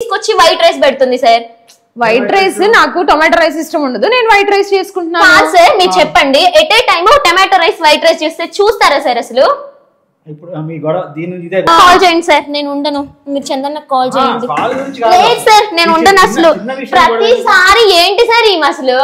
తీసుకొచ్చి white rice పెడుతుంది sir white rice నాకు టొమాటో రైస్ ఇష్టం ఉండదు నేను వైట్ రైస్ చేసుకుంటున్నాను కాదు సార్ మీరు చెప్పండి at a time tomato rice white rice చేస్తే చూస్తారా సార్ అసలు ఇప్పుడు ఆ, మీ గొడవ దీని నుంచి ఇదే కాల్ చేయండి సార్ నేను ఉండను మీరు చందన్న కాల్ చేయండి ఆ, కాల్ గురించి కాదు. లేదు సార్ నేను చిన్న- ఉండను అసలు చిన్న విషయం కూడా ప్రతిసారి ఏంటి సార్ ఈమె అసలు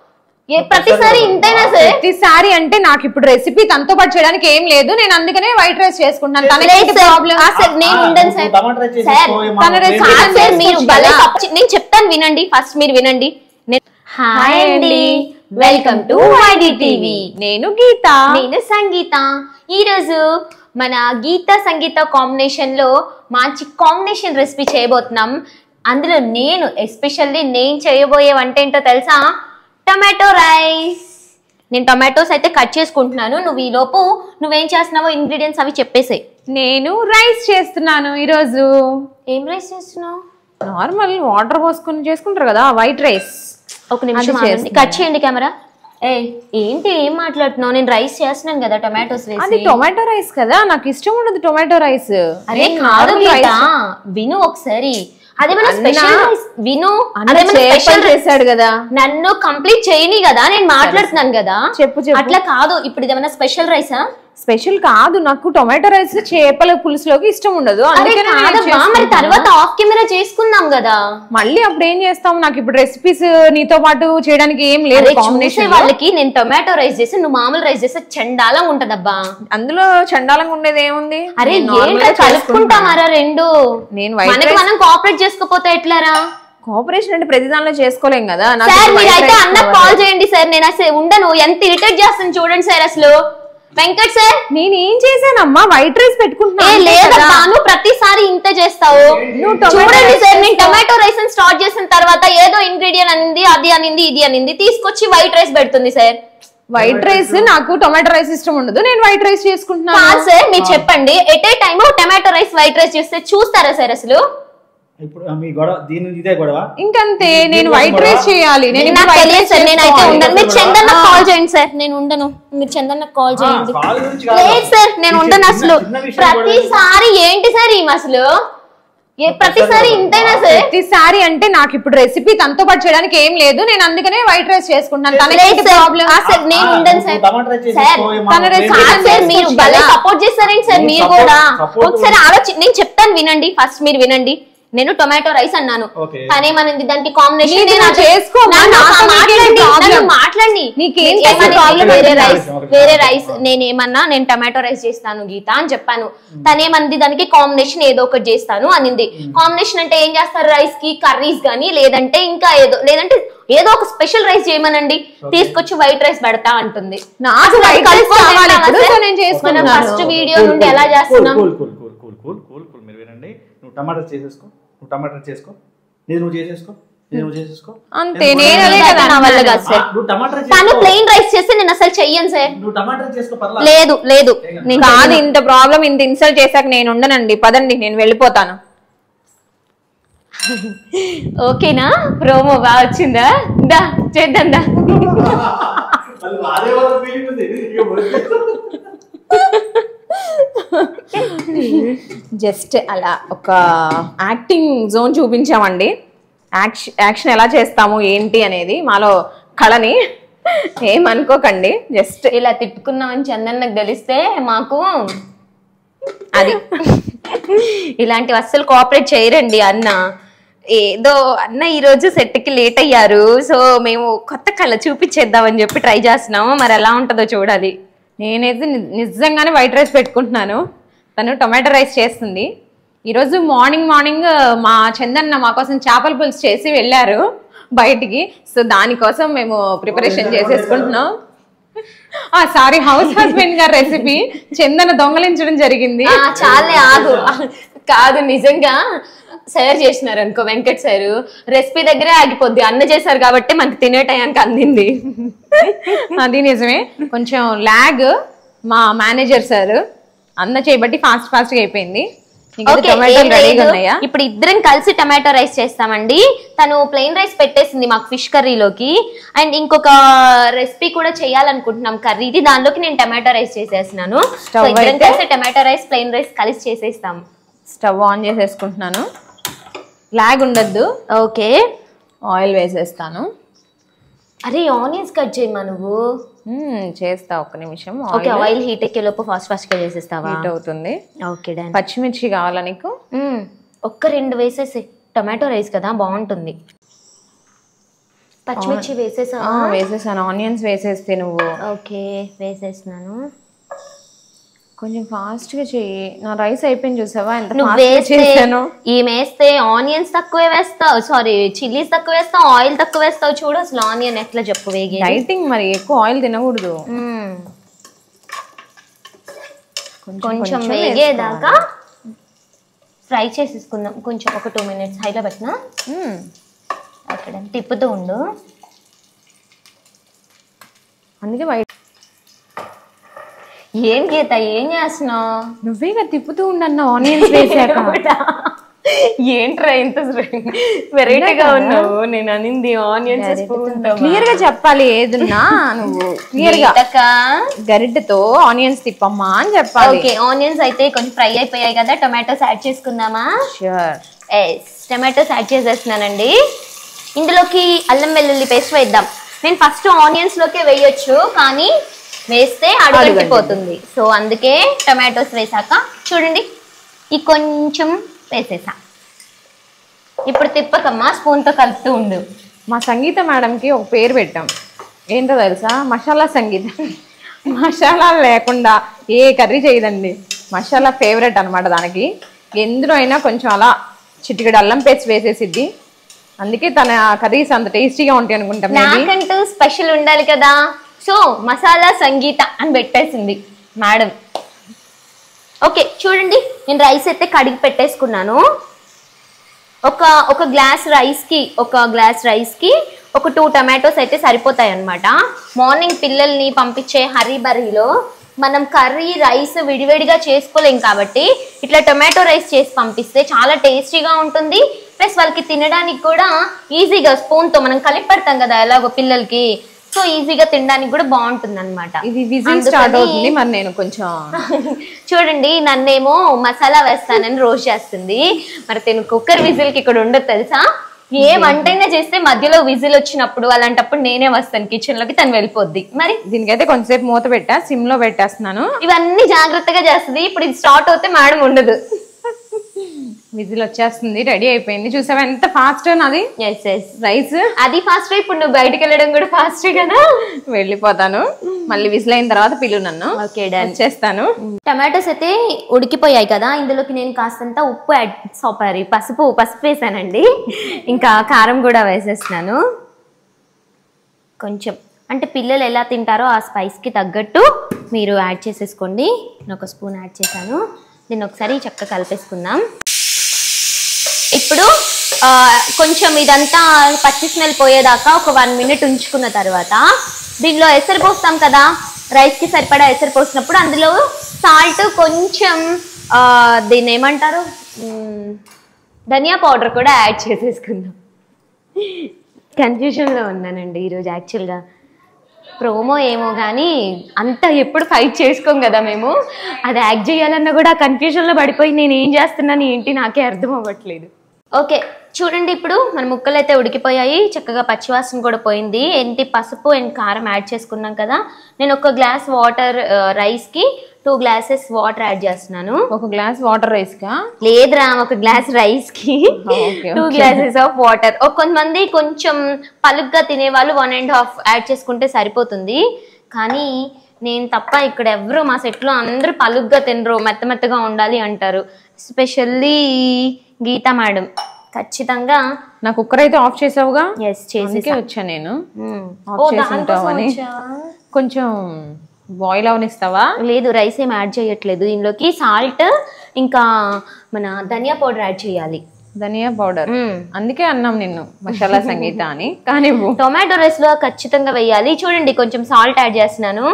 ఏ ప్రతిసారి ఇంతేనా సార్ ప్రతిసారి అంటే నాకు ఇప్పుడు రెసిపీ తనతో పాటు చేయడానికి ఏం లేదు నేను అందుకనే వైట్ రైస్ చేసుకుంటున్నాను లేదు తనకి సార్. ప్రాబ్లం ఆ సార్ నేను ఆ, ఉండను నువ్వు సార్ టమాటా రైస్ చేసేసుకో, సార్, ఏమన్నా తన ప్లేట్ రెసిపీ కాదు సార్ మీరు చేసుకోవచ్చు భలే కదా. తప్పు- నేను చెప్తాను వినండి ఫస్ట్ మీరు వినండి నేను- హాయ్ అండి వెల్కమ్ టు వైడి టీవీ నేను గీత నేను సంగీత ఈరోజు మన గీత సంగీత కాంబినేషన్ లో మంచి కాంబినేషన్ రెసిపీ చేయబోతున్నాం అందులో నేను ఎస్పెషల్లీ నేను చేయబోయే వంట ఏంటో తెలుసా టమాటో రైస్ నేను టమాటోస్ అయితే కట్ చేసుకుంటున్నాను నువ్వు ఈ లోపు నువ్వేం చేస్తున్నావో ఇంగ్రీడియంట్స్ అవి చెప్పేసాయి నేను రైస్ చేస్తున్నాను ఈరోజు ఏం రైస్ చేస్తున్నావు నార్మల్ వాటర్ పోసుకొని చేసుకుంటారు కదా వైట్ రైస్ ఒక నిమిషం అది ఆగండి. చేస్తున్నాను. కట్ చేయండి కెమెరా ఏ ఏంటి ఏం మాట్లాడుతున్నావు నేను రైస్ చేస్తున్నాను కదా టమాటోస్ అది వేసి టొమాటో రైస్ కదా నాకు ఇష్టం ఉండదు టొమాటో రైస్ అరే కాదు గీత విను ఒకసారి అదేమైనా అన్నా, స్పెషల్ రైస్ విను అన్న అదేమైనా చేపలు స్పెషల్ రైస్ చేశాడు కదా నన్ను కంప్లీట్ చేయని కదా నేను మాట్లాడుతున్నాను కదా చెప్పు, చెప్పు. అట్లా కాదు ఇప్పుడు ఇదేమైనా స్పెషల్ రైసా స్పెషల్ కాదు నాకు టొమాటో రైస్ చేపల పులుసులోకి ఇష్టం ఉండదు అరే అందుకనే నేను కాదమ్మా మరి చేసుకుంటున్నా. తర్వాత ఆఫ్ కెమెరా చేసుకుందాం కదా మళ్ళీ అప్పుడు ఏం చేస్తాం నాకు ఇప్పుడు రెసిపీస్ నీతో పాటు చేయడానికి ఏం లేదు అరే చూసే కాంబినేషన్ వాళ్ళకి నేను టొమాటో రైస్ చేసి నువ్వు మామూలు రైస్ చేస్తే చండాలంగా ఉంటదబ్బా అందులో చండాలంగా ఉండేది ఏముంది అరే నేను normal ఏంటో గా చేసుకుంటున్నా. కలుపుకుంటామారా రెండు నేను white మనకి rice- మనం కోఆపరేట్ చేసుకోపోతే ఎట్లారా కోఆపరేషన్ అంటే ప్రతి దానిలో చేసుకోలేం కదా నాకు సార్ ఇప్పుడు మీరు white అయితే rice అన్న కావాలి. కాల్ చేయండి సార్ నేను అసలు ఉండను ఎంత ఇరిటేట్ చేస్తాను చూడండి సార్ అసలు వెంకట్ సార్ నేను ఏం చేశానమ్మా వైట్ రైస్ ఏ పెట్టుకుంటున్నా అంతే లేదబ్బా కదా. నువ్వు ప్రతిసారి ఇంతే చేస్తావు నువ్వు tomato చూడండి rice సార్ నేను చేస్తావు. టమాటో రైస్ స్టార్ట్ చేసిన తర్వాత ఏదో ఇంగ్రీడియంట్ అనింది అది అనింది ఇది అనింది తీసుకొచ్చి వైట్ రైస్ పెడుతుంది సార్ వైట్ రైస్ నాకు టొమాటో రైస్ ఇష్టం ఉండదు నేను వైట్ రైస్ చేసుకుంటున్నాను కాదు సార్ మీరు చెప్పండి at a time tomato rice white rice చేస్తే చూస్తారా సార్ అసలు ఇప్పుడు ఆ, మీ గొడవ దీని నుంచి ఇదే గొడవ ఇంకంతే ఇది నేను ఇది వైట్ కూడా రైస్ చేయాలి నేను ఇప్పుడు నాకు white తెలియదు rice సార్ నేనైతే చేసుకోవాలి. ఉండను మీరు చందన్న ఆ. కాల్ చేయండి సార్ నేను ఉండను మీరు చందన్న కాల్ ఆ, చేయండి కాల్ గురించి కాదు. లేదు సార్ నేను చిన్న- ఉండను అసలు చిన్న విషయం కూడా ప్రతిసారి ఏంటి సార్ ఈమె అసలు ఏ ప్రతిసారి ఇంతేనా సార్ ప్రతిసారి అంటే నాకు ఇప్పుడు రెసిపీ తనతో పాటు చేయడానికి ఏం లేదు నేను అందుకనే వైట్ రైస్ చేసుకుంటున్నాను లేదు తనకి సార్. ప్రాబ్లం ఆ సార్ నేను ఆ, ఉండను నువ్వు సార్ టమాటా రైస్ సార్ చేసేసుకో, ఏమన్నా తన ప్లేట్ రెసిపీ కాదు సార్ మీరు చేసుకోవచ్చు భలే కదా. సపోర్ట్ చేస్తారేంటి సార్ నువ్వు మీరు support- కూడా support ఒకసారి ఆలోచి నేను చెప్తాను వినండి ఫస్ట్ మీరు వినండి నేను టొమాటో రైస్ అన్నాను Okay. తనేమనింది దానికి కాంబినేషన్ నీది నువ్వు చేసుకో, మా నాతో మాట్లాడండి నీకేంటి problem? నన్ను మాట్లాడండి నీకేం నేను తెలుసు ఏమని- problem వేరే అంటే? Rice Okay. వేరే రైస్ నేను ఏమన్నా నేను టమాటో రైస్ చేస్తాను గీత అని చెప్పాను తనేమంది దానికి కాంబినేషన్ ఏదో ఒకటి చేస్తాను అనింది కాంబినేషన్ అంటే ఏం చేస్తారు రైస్ కి కర్రీస్ గానీ లేదంటే ఇంకా ఏదో లేదంటే ఏదో ఒక స్పెషల్ రైస్ చేయమనండి తీసుకొచ్చి వైట్ రైస్ పెడతా అంటుంది నాకు అసలు అది white rice కలుపుకొని కావాలి తింటావా ఇప్పుడు, సార్? సో నేను చేసుకుంటున్నాను. మనం ఫస్ట్ వీడియో కూల్, నుండి కూల్, ఎలా కూల్, చేస్తున్నాం cool cool cool cool cool cool cool మీరు వినండి నువ్వు టమాటా చేసేసుకో నువ్వు టమాటా చేసుకో నేను నువ్వు చేసేసుకో నేను నువ్వు చేసేసుకో అంతే, నేను నేను అదే కూడా- కదా నా వల్ల అన్నాను. కాదు సార్ ఆ, నువ్వు టమాటా తను చేసుకో ప్లెయిన్ రైస్ చేస్తే నేను అసలు చెయ్యను సార్ నువ్వు టమాటా చేసుకో పర్లా లేదు లేదు నేను కాదు చెయ్యను. ఇంత ప్రాబ్లం ఇంత ఇన్సల్ట్ చేశాక నేను ఉండనండి పదండి నేను వెళ్ళిపోతాను ఓకేనా ప్రోమో బాగా వచ్చిందా దా చేద్దాం దా అది వాడే వాళ్ళ feeling ఉంది. ఇక వదిలే. జస్ట్ అలా ఒక యాక్టింగ్ జోన్ చూపించామండి యాక్షన్ యాక్షన్ ఎలా చేస్తాము ఏంటి అనేది మాలో కళని ఏమనుకోకండి జస్ట్ ఇలా తిట్టుకున్నామని చందన్ నాకు తెలిస్తే మాకు అది ఇలాంటివి అస్సలు కోఆపరేట్ చేయరండి అన్న ఏదో అన్న ఈ రోజు సెట్ కి లేట్ అయ్యారు సో మేము కొత్త కళ చూపించేద్దామని చెప్పి ట్రై చేస్తున్నాము మరి ఎలా ఉంటుందో చూడాలి నేనైతే ని- నిజంగానే వైట్ రైస్ పెట్టుకుంటున్నాను తను టొమాటో రైస్ చేస్తుంది ఈరోజు మార్నింగ్ మార్నింగ్ మా చందన్న మా కోసం చేపల పులుసు చేసి వెళ్ళారు బయటికి సో దానికోసం మేము ప్రిపరేషన్ చేసేసుకుంటున్నాం ఆ సారీ హౌస్ హస్బెండ్ గారి రెసిపీ చందన దొంగలించడం జరిగింది ఆ, చాలే ఆగు కాదు నిజంగా సార్ చేసినారు అనుకో వెంకట్ సార్ రెసిపీ దగ్గరే ఆగిపోద్ది అన్న చేశారు కాబట్టి మనకి తినే టయానికి అందింది అది నిజమే కొంచెం ల్యాగ్ మా మేనేజర్ సార్ అన్న చేయబట్టి ఫాస్ట్ ఫాస్ట్ గా అయిపోయింది ఇంకా ఓకే, టొమాటోలు ఏం రెడీగా లేదు. ఉన్నాయా ఇప్పుడు ఇద్దరం కలిసి టమాటో రైస్ చేస్తామండి తను ప్లెయిన్ రైస్ పెట్టేసింది మాకు ఫిష్ కర్రీలోకి అండ్ ఇంకొక రెసిపీ కూడా చేయాలనుకుంటున్నాం కర్రీది దానిలోకి నేను టమాటో రైస్ చేసేస్తున్నాను సో Stove ఇద్దరం అయితే? కలిసి టమాటో రైస్ ప్లెయిన్ రైస్ కలిసి చేసేస్తాం స్టవ్ ఆన్ చేసేసుకుంటున్నాను లాగ్ ఉండద్దు ఓకే ఆయిల్ వేసేస్తాను అరే ఆనియన్స్ కట్ చేయమా నువ్వు మ్మ్, చేస్తా ఒక్క నిమిషం ఓకే ఆయిల్ ఆయిల్ హీట్ ఎక్కే లోపు ఫాస్ట్ ఫాస్ట్ గా చేసేస్తావా హీట్ అవుతుంది ఓకే డన్ పచ్చిమిర్చి కావాలా నీకు ఒక్క రెండు వేసేసి టొమాటో రైస్ కదా బాగుంటుంది పచ్చిమిర్చి వేసేసా ఆ, వేసేసాను ఆనియన్స్ వేసేస్తే నువ్వు ఓకే వేసేస్తున్నాను కొంచెం ఫాస్ట్ గా చెయ్యి నా రైస్ అయిపోయింది చూసావా ఎంత నువ్వు fast గా వేస్తే చేశాను ఈమె వేస్తే ఆనియన్స్ తక్కువ వేస్తావు సారీ చిల్లీస్ తక్కువ వేస్తావు ఆయిల్ తక్కువ వేస్తావు చూడు అసలు ఆనియన్ ఎట్లా చెప్పు వేగే డైటింగ్ మరి ఎక్కువ ఆయిల్ తినకూడదు కొంచెం వేగేదాకా ఫ్రై చేసేసుకుందాం కొంచెం ఒక టూ మినిట్స్ హైలో పెట్టినా మ్మ్. అక్కడ తిప్పుతూ ఉండు అందుకే వైట్ ఏం గీత ఏం చేస్తున్నావు నువ్వేగా తిప్పుతూ ఉండన్న ఆనియన్స్ వేసాక ఏంట్రా ఇంత వెరైటీగా ఉన్నావు నేను అనింది ఆనియన్స్ క్లియర్ గా చెప్పాలి ఏదున్నా నువ్వు క్లియర్ గా గరిటెతో ఆనియన్స్ తిప్పమ్మా అని చెప్పాలి ఓకే ఆనియన్స్ అయితే కొంచెం ఫ్రై అయిపోయాయి కదా టొమాటోస్ యాడ్ చేసుకుందామా షూర్ ఎస్ టొమాటోస్ యాడ్ చేసేస్తున్నానండి ఇందులోకి అల్లం వెల్లుల్లి పేస్ట్ వేద్దాం నేను ఫస్ట్ ఆనియన్స్ లోకే వేయొచ్చు కానీ వేస్తే అడుగంటిపోతుంది సో అందుకే టొమాటోస్ వేసాక చూడండి ఈ కొంచెం వేసేసా ఇప్పుడు తిప్పకమ్మా స్పూన్తో కలుపుతూ ఉండు మా సంగీత మేడంకి ఒక పేరు పెట్టాం ఏంటో తెలుసా మసాలా సంగీత మసాలా లేకుండా ఏ కర్రీ చేయదండి మసాలా ఫేవరెట్ అన్నమాట దానికి ఎందులో అయినా కొంచెం అలా చిటికెడు అల్లం పేస్ట్ వేసేసిద్ది అందుకే తన కర్రీస్ అంత టేస్టీగా ఉంటాయి అనుకుంటా మేబీ నాకంటూ స్పెషల్ ఉండాలి కదా సో మసాలా సంగీత అని పెట్టేసింది మేడం ఓకే చూడండి నేను రైస్ అయితే కడిగి పెట్టేసుకున్నాను ఒక ఒక గ్లాస్ రైస్కి ఒక గ్లాస్ రైస్కి ఒక టూ టమాటోస్ అయితే సరిపోతాయి అన్నమాట మార్నింగ్ పిల్లల్ని పంపించే హరీ బరీలో మనం కర్రీ రైస్ విడివిడిగా చేసుకోలేం కాబట్టి ఇట్లా టొమాటో రైస్ చేసి పంపిస్తే చాలా టేస్టీగా ఉంటుంది ప్లస్ వాళ్ళకి తినడానికి కూడా ఈజీగా స్పూన్తో మనం కలిపి పెడతాం కదా ఎలాగో పిల్లలకి సో ఈజీగా తినడానికి కూడా బాగుంటుంది అనమాట ఇది విజిల్ స్టార్ట్ అవుతుంది మరి నేను కొంచెం చూడండి నన్నేమో మసాలా వేస్తానని రోజు చేస్తుంది మరి తను కుక్కర్ విజిల్ కి ఇక్కడ ఉండదు తెలుసా ఏ వంటైనా చేస్తే మధ్యలో విజిల్ వచ్చినప్పుడు అలాంటప్పుడు నేనే వస్తాను కిచెన్ లోకి తను వెళ్ళిపోద్ది మరి దీనికైతే కొంతసేపు మూత పెట్టా సిమ్ లో పెట్టేస్తున్నాను ఇవన్నీ జాగ్రత్తగా చేస్తుంది ఇప్పుడు ఇది స్టార్ట్ అవుతే మేడం ఉండదు విజిల్ వచ్చేస్తుంది రెడీ అయిపోయింది చూసావా ఎంత ఫాస్ట్ నాది ఎస్ ఎస్ రైస్ అది ఫాస్ట్ ఇప్పుడు నువ్వు బయటకు వెళ్ళడం కూడా ఫాస్ట్ కదా వెళ్ళిపోతాను మళ్ళీ విజిల్ అయిన తర్వాత పిలు నన్ను ఓకే డన్ వచ్చేస్తాను టమాటోస్ అయితే ఉడికిపోయాయి కదా ఇందులోకి నేను కాస్తంత ఉప్పు యాడ్ సారీ పసుపు పసుపు వేసానండి ఇంకా కారం కూడా వేసేస్తున్నాను కొంచెం అంటే పిల్లలు ఎలా తింటారో ఆ స్పైస్కి తగ్గట్టు మీరు యాడ్ చేసేసుకోండి నేను ఒక స్పూన్ యాడ్ చేశాను దీన్ని ఒకసారి చక్కగా కలిపేసుకుందాం ఇప్పుడు ఆ, కొంచెం ఇదంతా పచ్చి స్మెల్ పోయేదాకా ఒక వన్ మినిట్ ఉంచుకున్న తర్వాత దీనిలో ఎసరు పోస్తాం కదా రైస్కి సరిపడా ఎసరు పోసినప్పుడు అందులో సాల్ట్ కొంచెం ఆ, దీన్ని ఏమంటారు మ్, ధనియా పౌడర్ కూడా యాడ్ చేసేసుకుందాం కన్ఫ్యూజన్లో ఉన్నానండి ఈరోజు యాక్చువల్గా ప్రోమో ఏమో కానీ అంత ఎప్పుడు ఫైట్ చేసుకోం కదా మేము అది యాక్ట్ చేయాలన్నా కూడా కన్ఫ్యూజన్లో పడిపోయి నేను ఏం చేస్తున్నాను ఏంటి నాకే అర్థం అవ్వట్లేదు ఓకే చూడండి ఇప్పుడు మన ముక్కలు అయితే ఉడికిపోయాయి చక్కగా పచ్చివాసన కూడా పోయింది ఏంటి పసుపు అండ్ కారం యాడ్ చేసుకున్నాం కదా నేను ఒక గ్లాస్ వాటర్ రైస్కి టూ గ్లాసెస్ వాటర్ యాడ్ చేస్తున్నాను ఒక గ్లాస్ వాటర్ రైస్ కా లేదురా ఒక గ్లాస్ రైస్ కి okay, two glasses of water కొంతమంది కొంచెం పలుగ్గా తినేవాళ్ళు వన్ అండ్ హాఫ్ యాడ్ చేసుకుంటే సరిపోతుంది కానీ నేను తప్ప ఇక్కడ ఎవరు మా సెట్లో అందరూ పలుగ్గా తినరు మెత్త మెత్తగా ఉండాలి అంటారు ఎస్పెషల్లీ గీతా మేడం ఖచ్చితంగా నా కుక్కర్ అయితే ఆఫ్ చేసావుగా ఎస్ చేసి అందుకే వచ్చా నేను ఆఫ్ చేసి ఉంటావని కొంచెం బాయిల్ అవనిస్తావా లేదు రైస్ ఏం యాడ్ చేయట్లేదు దీనిలోకి సాల్ట్ ఇంకా మన ధనియా పౌడర్ యాడ్ చేయాలి ధనియా పౌడర్ మ్మ్. అందుకే అన్నాం నిన్ను మసాలా సంగీత అని కానీ టొమాటో రైస్ లో ఖచ్చితంగా వేయాలి చూడండి కొంచెం సాల్ట్ యాడ్ చేస్తున్నాను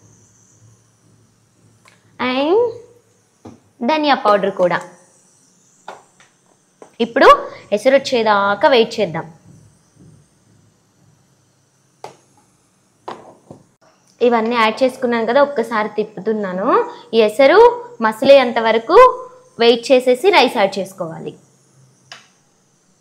అండ్ ధనియా పౌడర్ కూడా ఇప్పుడు ఎసరు వచ్చేదాకా వెయిట్ చేద్దాం ఇవన్నీ యాడ్ చేసుకున్నాను కదా ఒక్కసారి తిప్పుతున్నాను ఈ ఎసరు మసిలేంత వరకు వెయిట్ చేసేసి రైస్ యాడ్ చేసుకోవాలి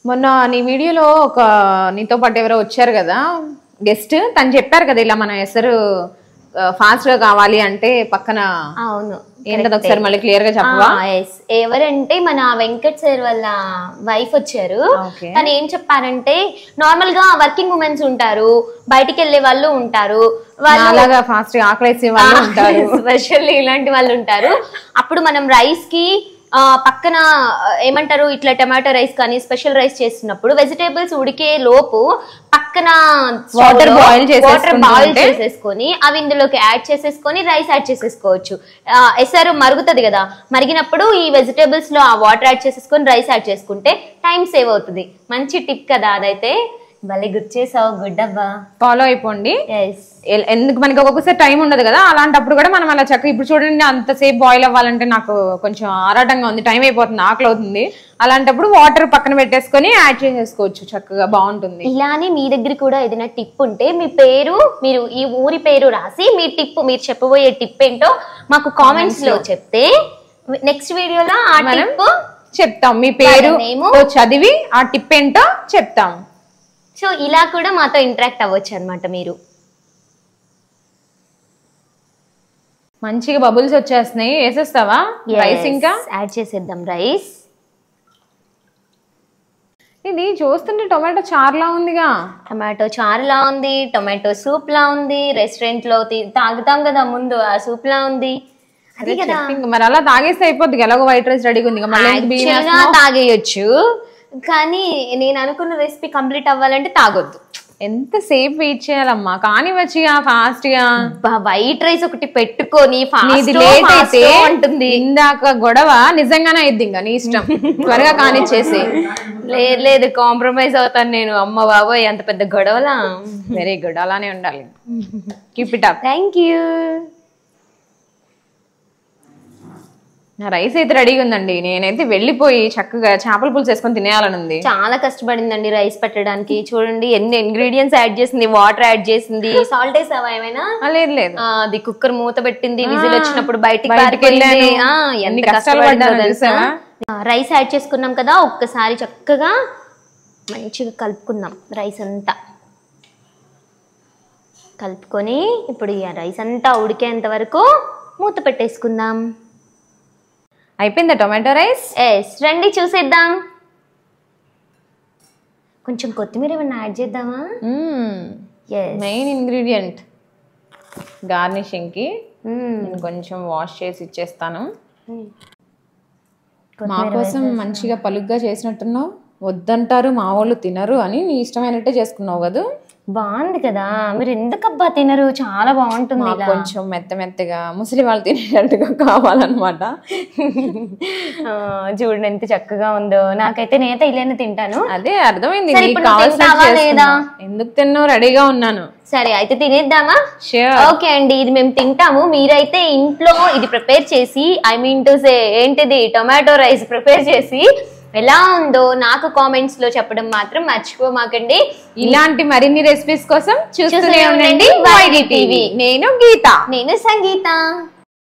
మొన్న నీ వీడియోలో ఒక నీతో పాటు ఎవరో వచ్చారు కదా గెస్ట్ తను చెప్పారు కదా ఇలా మన ఎసరు ఫాస్ట్ గా కావాలి అంటే పక్కన అవును ఏంటది ఒకసారి మళ్ళీ క్లియర్ గా చెప్పవా ఆ, yes. ఎవరంటే మన వెంకట్ సార్ వాళ్ళ వైఫ్ వచ్చారు ఓకే తను ఏం చెప్పారంటే నార్మల్ గా వర్కింగ్ ఉమెన్స్ ఉంటారు బయటికి వెళ్ళే వాళ్ళు ఉంటారు వాళ్ళు అలాగా ఫాస్ట్ గా ఆకలేసే వాళ్ళు ఉంటారు స్పెషల్లీ ఇలాంటి వాళ్ళు ఉంటారు అప్పుడు మనం రైస్ కి ఆ, పక్కన ఆ, ఏమంటారు ఇట్లా టమాటో రైస్ కానీ స్పెషల్ రైస్ చేస్తున్నప్పుడు వెజిటేబుల్స్ ఉడికే లోపు పక్కన Water boil వాటర్ చేసేసుకుంటూ బాయిల్ ఉంటే- చేసేసుకొని అవి ఇందులోకి యాడ్ చేసేసుకొని రైస్ యాడ్ చేసేసుకోవచ్చు ఆ, ఎసరు మరుగుతుంది కదా మరిగినప్పుడు ఈ వెజిటేబుల్స్ లో ఆ వాటర్ యాడ్ చేసేసుకొని రైస్ యాడ్ చేసుకుంటే టైం సేవ్ అవుతుంది మంచి టిప్ కదా అదైతే భలే గుర్తు చేసావు గుడ్ అబ్బా ఫాలో అయిపోండి ఎస్ ఎల్- ఎందుకు మనకి ఒక్కొక్కసారి టైం ఉండదు కదా అలాంటప్పుడు కూడా మనం అలా చక్కగా ఇప్పుడు చూడండి అంతసేపు బాయిల్ అవ్వాలంటే నాకు కొంచెం ఆరాటంగా ఉంది టైం అయిపోతుంది ఆకలి అవుతుంది అలాంటప్పుడు వాటర్ పక్కన పెట్టేసుకొని యాడ్ చేసేసుకోవచ్చు చక్కగా బాగుంటుంది ఇలానే మీ దగ్గర కూడా ఏదైనా టిప్ ఉంటే మీ పేరు మీరు ఈ ఊరి పేరు రాసి మీ టిప్ మీరు చెప్పబోయే టిప్ ఏంటో మాకు కామెంట్స్ లో చెప్తే నెక్స్ట్ వీడియోలో ఆ మనం టిప్ చెప్తాం మీ పేరు వాళ్ళ name. ఓ చదివి ఆ టిప్ ఏంటో చెప్తాం సో ఇలా కూడా మాతో ఇంటరాక్ట్ అవ్వచ్చు అనమాట మీరు మంచిగా బబుల్స్ వచ్చేస్తున్నాయి వేసేస్తావా రైస్ ఇంకా యాడ్ చేసేద్దాం రైస్ ఇది చూస్తుంటే టొమాటో చారులా ఉందిగా టమాటో చారులా ఉంది టొమాటో సూప్ లా ఉంది రెస్టారెంట్ లో తి- తాగుతాం కదా ముందు ఆ సూప్ లా ఉంది అది కదా చెప్పి ఇంక మరి అలా తాగేస్తే అయిపోద్ది ఎలాగో వైట్ రైస్ రెడీగా ఉంది ఇక మళ్ళీ ఎందుకు బియ్యం Actually గా తాగేయొచ్చు కానీ నేను అనుకున్న రెసిపీ కంప్లీట్ అవ్వాలంటే తాగొద్దు ఎంత సేపు వెయిట్ చేయాలమ్మా కానీ వచ్చిగా ఫాస్ట్ గా వైట్ రైస్ ఒకటి పెట్టుకొని నీది fast లేట్ fast అయితే ఉంటుంది ఇందాక గొడవ నిజంగానే అయింది ఇంకా నీ ఇష్టం త్వరగా కానిచ్చేసి లేదు లేదు కాంప్రమైజ్ అవుతాను నేను అమ్మ బాబోయ్ అంత పెద్ద గొడవలా వెరీ గుడ్ అలానే ఉండాలి keep it up thank you నా రైస్ అయితే రెడీగా ఉందండి నేనైతే వెళ్ళిపోయి చక్కగా చేపల పులుసు వేసుకొని తినేయాలని ఉంది చాలా కష్టపడిందండి రైస్ పెట్టడానికి చూడండి ఎన్ని ఇంగ్రీడియంట్స్ యాడ్ చేసింది వాటర్ యాడ్ చేసింది సాల్ట్ వేసావా ఏమైనా ఆ, లేదు లేదు ఆ, అది కుక్కర్ మూత పెట్టింది విజిల్ వచ్చినప్పుడు బయటికి బయటికి పారిపోయింది. వెళ్ళాను. ఆ, ఎంత ఎన్ని కష్టాలు కష్టపడిందో పడ్డానో తెలుసా? చూసావా? ఆ, రైస్ యాడ్ చేసుకున్నాం కదా ఒక్కసారి చక్కగా మంచిగా కలుపుకుందాం రైస్ అంతా కలుపుకొని ఇప్పుడు ఈ రైస్ అంతా ఉడికేంత వరకు మూత పెట్టేసుకుందాం అయిపోయిందా టొమాటో రైస్ ఎస్ రండి చూసేద్దాం కొంచెం కొత్తిమీర ఏమన్నా యాడ్ చేద్దామా ఎస్ మెయిన్ ఇంగ్రీడియంట్ గార్నిషింగ్ కి నేను కొంచెం వాష్ చేసి ఇచ్చేస్తాను మా కోసం మంచిగా పలుగ్గా చేసినట్టున్నావు వద్దంటారు మా వాళ్ళు తినరు అని నీ ఇష్టమైనట్టే చేసుకున్నావు కదా బాగుంది కదా మీరు ఎందుకు అబ్బా తినరు చాలా బాగుంటుంది మాకు ఇలా. కొంచెం మెత్త మెత్తగా ముసలి వాళ్ళు తినేటట్టుగా కావాలన్నమాట ఆ, చూడండి ఎంత చక్కగా ఉందో నాకైతే నేనైతే ఇలానే తింటాను అదే అర్థమైంది సరే, నీకు ఇప్పుడు నువ్వు కావాల్సినట్టు తింటావా లేదా? చేసుకున్నావు. ఎందుకు తిన్నావు రెడీగా ఉన్నాను సరే అయితే తినేద్దామా షూర్ ఓకే అండి ఇది మేము తింటాము మీరైతే ఇంట్లో ఇది ప్రిపేర్ చేసి ఐ మీన్ టు సే ఏంటిది టొమాటో రైస్ ప్రిపేర్ చేసి ఎలా ఉందో నాకు కామెంట్స్ లో చెప్పడం మాత్రం మర్చిపోమాకండి ఇలాంటి మరిన్ని రెసిపీస్ కోసం చూస్తూనే చూస్తూనే ఉండండి ఉండండి వైడి టీవీ నేను గీత నేను సంగీత